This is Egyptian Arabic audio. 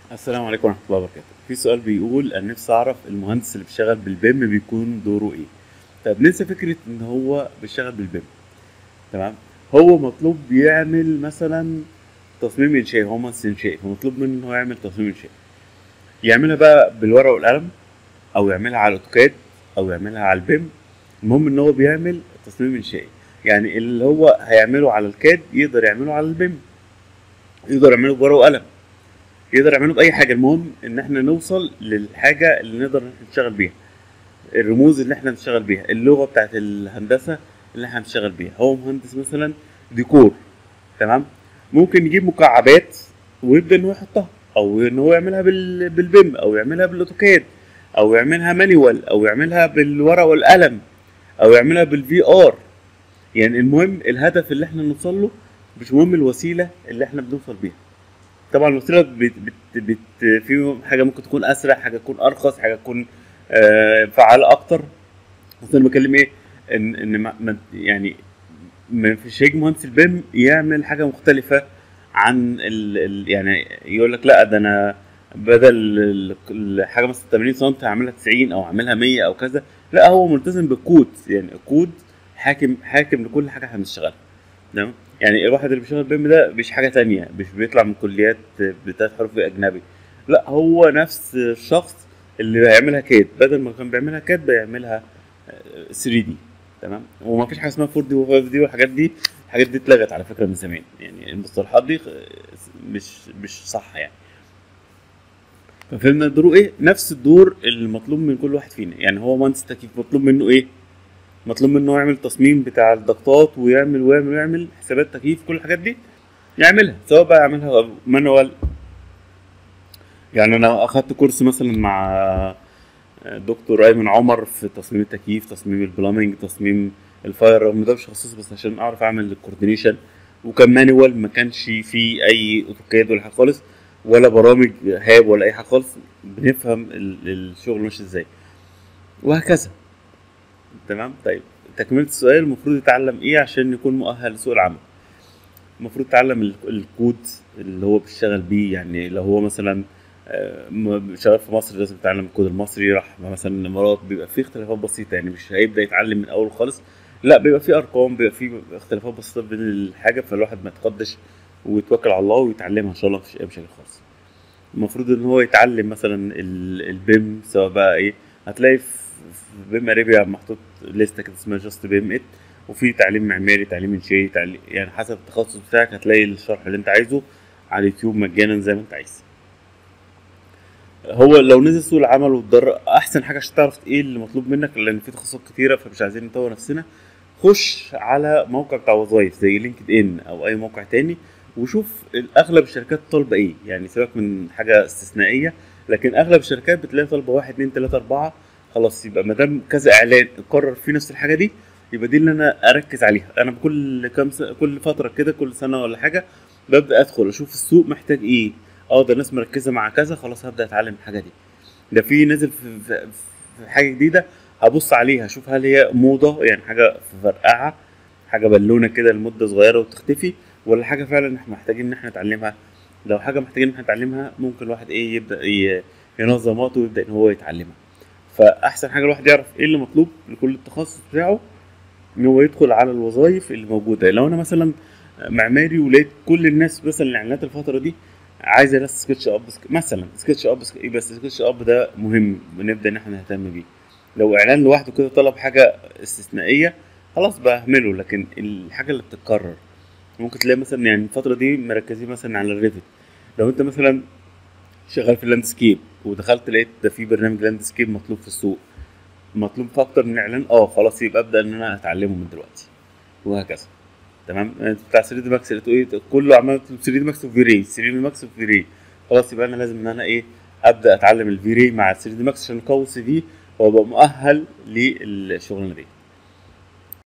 السلام عليكم ورحمة الله وبركاته. في سؤال بيقول أنا نفسي أعرف المهندس اللي بيشتغل بالبيم بيكون دوره إيه؟ طب ننسى فكرة إن هو بيشتغل بالبيم. تمام؟ هو مطلوب يعمل مثلا تصميم إنشائي هو مهندس إنشائي فمطلوب منه إن هو يعمل تصميم إنشائي. يعملها بقى بالورقة والقلم أو يعملها على الأوتوكاد أو يعملها على البيم. المهم إن هو بيعمل تصميم إنشائي. يعني اللي هو هيعمله على الكاد يقدر يعمله على البيم. يقدر يعمله بورقة وقلم. يقدر يعمله باي حاجه المهم ان احنا نوصل للحاجه اللي نقدر نشتغل بيها الرموز اللي احنا نشتغل بيها اللغه بتاعت الهندسه اللي احنا هنشتغل بيها هو مهندس مثلا ديكور تمام ممكن يجيب مكعبات ويبدا ان هو يحطها او ان هو يعملها بال... بالبيم او يعملها بالاوتوكاد او يعملها مانيوال او يعملها بالورقه والقلم او يعملها بالفي ار يعني المهم الهدف اللي احنا نوصل له مش مهم الوسيله اللي احنا بنوصل بيها طبعا الوسيله بت بت بت في حاجه ممكن تكون اسرع حاجه تكون ارخص حاجه تكون آه فعاله اكتر بس انا بكلم ايه ان ان ما ما- يعني ما فيش هيجي مهندس البيم يعمل حاجه مختلفه عن ال ال يعني يقول لك لا ده انا بدل ال- الحاجه مثلا 80 سم هعملها 90 او هعملها 100 او كذا لا هو ملتزم بالكود يعني الكود حاكم حاكم لكل حاجه احنا بنشتغلها تمام يعني الواحد اللي بيشتغل بيم ده مش حاجه تانية مش بيطلع من كليات بتاعت حروف اجنبي لا هو نفس الشخص اللي بيعملها كاد بدل ما كان بيعملها كاد بيعملها 3 دي تمام وما فيش حاجه اسمها 4 دي و5 دي والحاجات دي الحاجات دي اتلغت على فكره من زمان يعني المصطلحات دي مش مش صح يعني ففهمنا دوره ايه نفس الدور المطلوب من كل واحد فينا يعني هو مهندس تكييف مطلوب منه ايه مطلوب منه يعمل تصميم بتاع الضغطات ويعمل ويعمل ويعمل حسابات تكييف كل الحاجات دي يعملها سواء بقى يعملها مانوال يعني انا اخدت كورس مثلا مع دكتور ايمن عمر في تصميم التكييف تصميم البلامينج تصميم الفاير رغم ده مش تخصص بس عشان اعرف اعمل الكوردينيشن وكان مانوال ما كانش فيه اي اوتوكاد ولا حاجه خالص ولا برامج هاب ولا اي حاجه خالص بنفهم ال- الشغل ماشي ازاي وهكذا تمام طيب تكملة السؤال المفروض يتعلم ايه عشان يكون مؤهل لسوق العمل المفروض يتعلم ال- الكود اللي هو بيشتغل بيه يعني لو هو مثلا آه، م- شغال في مصر لازم يتعلم الكود المصري راح مثلا الامارات بيبقى فيه اختلافات بسيطه يعني مش هيبدا يتعلم من اول خالص لا بيبقى فيه ارقام بيبقى فيه اختلافات بسيطه بين الحاجه فالواحد ما يتقدش ويتوكل على الله ويتعلمها ان شاء الله مفيش اي مشاكل خالص المفروض ان هو يتعلم مثلا ال- البيم سواء بقى ايه هتلاقي في في بيم اريبيا محطوط لسته كده اسمها جاست بيم ات وفي تعليم معماري تعليم انشائي تعليم يعني حسب التخصص بتاعك هتلاقي الشرح اللي انت عايزه على اليوتيوب مجانا زي ما انت عايز هو لو نزل سوق العمل واتدرب احسن حاجه عشان تعرف ايه اللي مطلوب منك لان في تخصصات كتيره فمش عايزين نطور نفسنا خش على موقع بتاع وظايف زي لينكد ان او اي موقع تاني وشوف اغلب الشركات طالبه ايه يعني سيبك من حاجه استثنائيه لكن اغلب الشركات بتلاقي طالبه واحد اتنين تلاته اربعه خلاص يبقى ما دام كذا اعلان قرر فيه نفس الحاجه دي يبقى دي اللي انا اركز عليها انا بكل كام س... كل فتره كده كل سنه ولا حاجه ببدا ادخل اشوف السوق محتاج ايه اه ده الناس مركزه مع كذا خلاص هبدا اتعلم الحاجه دي ده في نزل في, في, في حاجه جديده هبص عليها اشوف هل هي موضه يعني حاجه في فرقعه حاجه بالونه كده لمده صغيره وتختفي ولا حاجه فعلا احنا محتاجين ان احنا نتعلمها لو حاجه محتاجين ان احنا نتعلمها ممكن الواحد ايه يبدا ي- ينظم وقته ويبدا ان هو يتعلمها فاحسن حاجه الواحد يعرف ايه اللي مطلوب لكل التخصص بتاعه ان هو يدخل على الوظائف اللي موجوده لو انا مثلا معماري ولقيت كل الناس مثلا الاعلانات الفتره دي عايزه ناس سكتش اب سك- مثلا سكتش اب سك- إيه بس سكتش اب ده مهم بنبدا ان احنا نهتم بيه لو اعلان لوحده كده طلب حاجه استثنائيه خلاص بهمله لكن الحاجه اللي بتتكرر ممكن تلاقي مثلا يعني الفتره دي مركزين مثلا على الريفت لو انت مثلا شغال في اللاندسكيب ودخلت لقيت ده في برنامج لاندسكيب مطلوب في السوق مطلوب في اكتر من اعلان اه خلاص يبقى ابدا ان انا اتعلمه من دلوقتي وهكذا تمام انت بتاع 3 دي ماكس لقيته ايه كله عمال 3 دي ماكس وفي راي 3 دي ماكس وفي راي خلاص يبقى انا لازم ان انا ايه ابدا اتعلم الفي راي مع 3 دي ماكس عشان اقوي السي في وابقى مؤهل للشغلانه دي